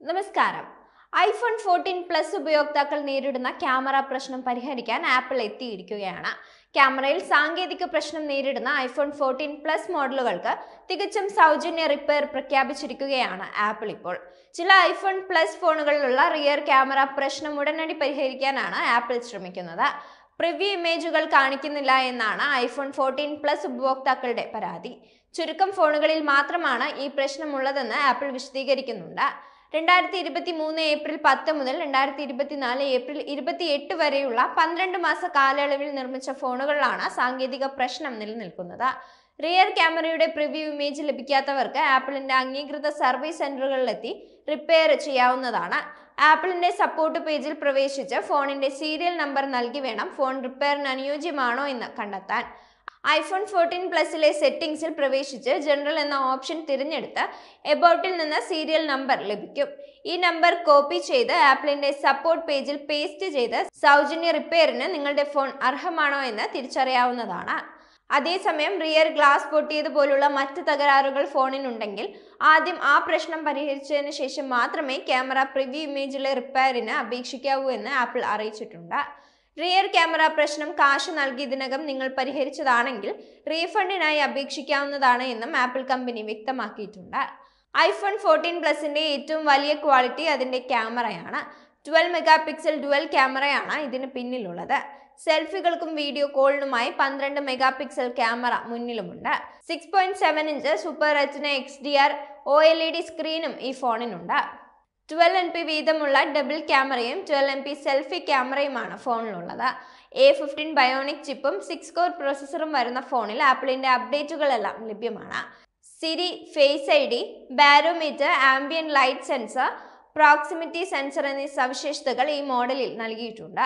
നമസ്കാരം iPhone fourteen plus ഉപയോക്താക്കൾ നേരിടുന്ന ക്യാമറ പ്രശ്നം പരിഹരിക്കാൻ ആപ്പിൾ എത്തിയിരിക്കുകയാണ് ക്യാമറയിൽ സാങ്കേതിക പ്രശ്നം നേരിടുന്ന ഐഫോൺ ഫോർട്ടീൻ പ്ലസ് മോഡലുകൾക്ക് തികച്ചും സൗജന്യ റിപ്പയർ പ്രഖ്യാപിച്ചിരിക്കുകയാണ് ആപ്പിൾ ഇപ്പോൾ ചില ഐഫോൺ പ്ലസ് ഫോണുകളിലുള്ള റിയർ ക്യാമറ പ്രശ്നം ഉടനടി പരിഹരിക്കാനാണ് ആപ്പിൾ ശ്രമിക്കുന്നത് പ്രിവ്യൂ ഇമേജുകൾ കാണിക്കുന്നില്ല എന്നാണ് ഐഫോൺ ഫോർട്ടീൻ പ്ലസ് ഉപഭോക്താക്കളുടെ പരാതി ചുരുക്കം ഫോണുകളിൽ മാത്രമാണ് ഈ പ്രശ്നമുള്ളതെന്ന് ആപ്പിൾ വിശദീകരിക്കുന്നുണ്ട് രണ്ടായിരത്തി ഇരുപത്തി മൂന്ന് ഏപ്രിൽ പത്ത് മുതൽ രണ്ടായിരത്തി ഇരുപത്തിനാല് ഏപ്രിൽ ഇരുപത്തി എട്ട് വരെയുള്ള പന്ത്രണ്ട് മാസ കാലയളവിൽ നിർമ്മിച്ച ഫോണുകളിലാണ് സാങ്കേതിക പ്രശ്നം നിലനിൽക്കുന്നത് റിയർ ക്യാമറയുടെ പ്രിവ്യൂ ഇമേജ് ലഭിക്കാത്തവർക്ക് ആപ്പിളിന്റെ അംഗീകൃത സർവീസ് സെന്ററുകളിലെത്തി റിപ്പയർ ചെയ്യാവുന്നതാണ് ആപ്പിളിന്റെ സപ്പോർട്ട് പേജിൽ പ്രവേശിച്ച് ഫോണിന്റെ സീരിയൽ നമ്പർ നൽകി വേണം ഫോൺ റിപ്പയറിന് അനുയോജ്യമാണോ എന്ന് കണ്ടെത്താൻ ഐഫോൺ ഫോർട്ടീൻ പ്ലസിലെ സെറ്റിംഗ്സിൽ പ്രവേശിച്ച് ജനറൽ എന്ന ഓപ്ഷൻ തിരഞ്ഞെടുത്ത് എബൌട്ടിൽ നിന്ന് സീരിയൽ നമ്പർ ലഭിക്കും ഈ നമ്പർ കോപ്പി ചെയ്ത് ആപ്പിളിന്റെ സപ്പോർട്ട് പേജിൽ പേസ്റ്റ് ചെയ്ത് സൗജന്യ റിപ്പയറിന് നിങ്ങളുടെ ഫോൺ അർഹമാണോ എന്ന് തിരിച്ചറിയാവുന്നതാണ് അതേസമയം റിയർ ഗ്ലാസ് പൊട്ടിയതുപോലുള്ള മറ്റ് തകരാറുകൾ ഫോണിനുണ്ടെങ്കിൽ ആദ്യം ആ പ്രശ്നം പരിഹരിച്ചതിന് ശേഷം മാത്രമേ ക്യാമറ പ്രിവ്യൂ ഇമേജിലെ റിപ്പയറിന് അപേക്ഷിക്കാവൂ എന്ന് ആപ്പിൾ അറിയിച്ചിട്ടുണ്ട് റിയർ ക്യാമറ പ്രശ്നം കാശ് നൽകി ഇതിനകം നിങ്ങൾ പരിഹരിച്ചതാണെങ്കിൽ റീഫണ്ടിനായി അപേക്ഷിക്കാവുന്നതാണ് എന്നും ആപ്പിൾ കമ്പനി വ്യക്തമാക്കിയിട്ടുണ്ട് ഐഫോൺ ഫോർട്ടീൻ പ്ലസിന്റെ ഏറ്റവും വലിയ ക്വാളിറ്റി അതിന്റെ ക്യാമറയാണ് ട്വൽവ് മെഗാ പിക്സൽ ഡുവൽ ക്യാമറയാണ് ഇതിന് പിന്നിലുള്ളത് സെൽഫികൾക്കും വീഡിയോ കോളിനുമായി പന്ത്രണ്ട് മെഗാ പിക്സൽ ക്യാമറ മുന്നിലുമുണ്ട് six point seven inch super retina X D R O L E D സ്ക്രീനും ഈ ഫോണിനുണ്ട് ട്വൽവ് എം പി വീതമുള്ള ഡബിൾ ക്യാമറയും ട്വൽവ് എം പി സെൽഫി ക്യാമറയുമാണ് ഫോണിലുള്ളത് എ ഫിഫ്റ്റീൻ ബയോണിക് ചിപ്പും സിക്സ് കോർ പ്രോസസ്സറും വരുന്ന ഫോണിൽ ആപ്പിളിന്റെ അപ്ഡേറ്റുകളെല്ലാം ലഭ്യമാണ് Siri face I D barometer ambient light sensor proximity sensor എന്നീ സവിശേഷതകൾ ഈ മോഡലിൽ നൽകിയിട്ടുണ്ട്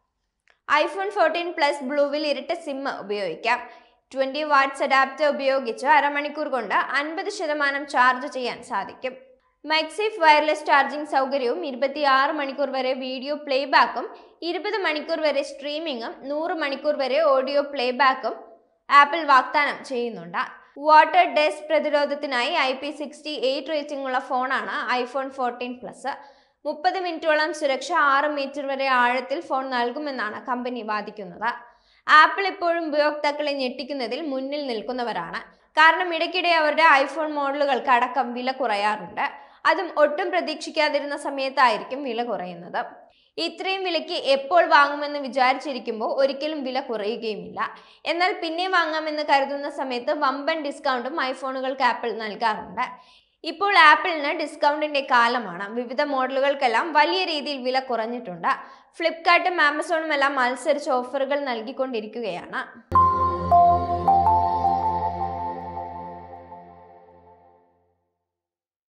ഐഫോൺ ഫോർട്ടീൻ പ്ലസ് ബ്ലൂവിൽ ഇരട്ട സിം ഉപയോഗിക്കാം ട്വന്റി വാട്ട്സ് അഡാപ്റ്റർ ഉപയോഗിച്ച് അരമണിക്കൂർ കൊണ്ട് അൻപത് ശതമാനം ചാർജ് ചെയ്യാൻ സാധിക്കും മൈക്സേഫ് വയർലെസ് ചാർജിംഗ് സൗകര്യവും ഇരുപത്തിയാറ് മണിക്കൂർ വരെ വീഡിയോ പ്ലേബാക്കും ഇരുപത് മണിക്കൂർ വരെ സ്ട്രീമിങ്ങും നൂറ് മണിക്കൂർ വരെ ഓഡിയോ പ്ലേബാക്കും ആപ്പിൾ വാഗ്ദാനം ചെയ്യുന്നുണ്ട് വാട്ടർ ഡസ്റ്റ് പ്രതിരോധത്തിനായി I P sixty eight rating ഉള്ള ഫോണാണ് ഐഫോൺ ഫോർട്ടീൻ പ്ലസ് മുപ്പത് മിനിറ്റോളം സുരക്ഷ ആറ് മീറ്റർ വരെ ആഴത്തിൽ ഫോൺ നൽകുമെന്നാണ് കമ്പനി വാദിക്കുന്നത് ആപ്പിൾ ഇപ്പോഴും ഉപയോക്താക്കളെ ഞെട്ടിക്കുന്നതിൽ മുന്നിൽ നിൽക്കുന്നവരാണ് കാരണം ഇടയ്ക്കിടെ അവരുടെ ഐഫോൺ മോഡലുകൾക്ക് അടക്കം വില കുറയാറുണ്ട് അതും ഒട്ടും പ്രതീക്ഷിക്കാതിരുന്ന സമയത്തായിരിക്കും വില കുറയുന്നത് ഇത്രയും വിലയ്ക്ക് എപ്പോൾ വാങ്ങുമെന്ന് വിചാരിച്ചിരിക്കുമ്പോൾ ഒരിക്കലും വില കുറയുകയുമില്ല എന്നാൽ പിന്നെ വാങ്ങാമെന്ന് കരുതുന്ന സമയത്ത് വമ്പൻ ഡിസ്കൗണ്ടും ഐഫോണുകൾക്ക് ആപ്പിൾ നൽകാറുണ്ട് ഇപ്പോൾ ആപ്പിളിന് ഡിസ്കൗണ്ടിന്റെ കാലമാണ് വിവിധ മോഡലുകൾക്കെല്ലാം വലിയ രീതിയിൽ വില കുറഞ്ഞിട്ടുണ്ട് ഫ്ലിപ്കാർട്ടും ആമസോണും എല്ലാം മത്സരിച്ച് ഓഫറുകൾ നൽകിക്കൊണ്ടിരിക്കുകയാണ്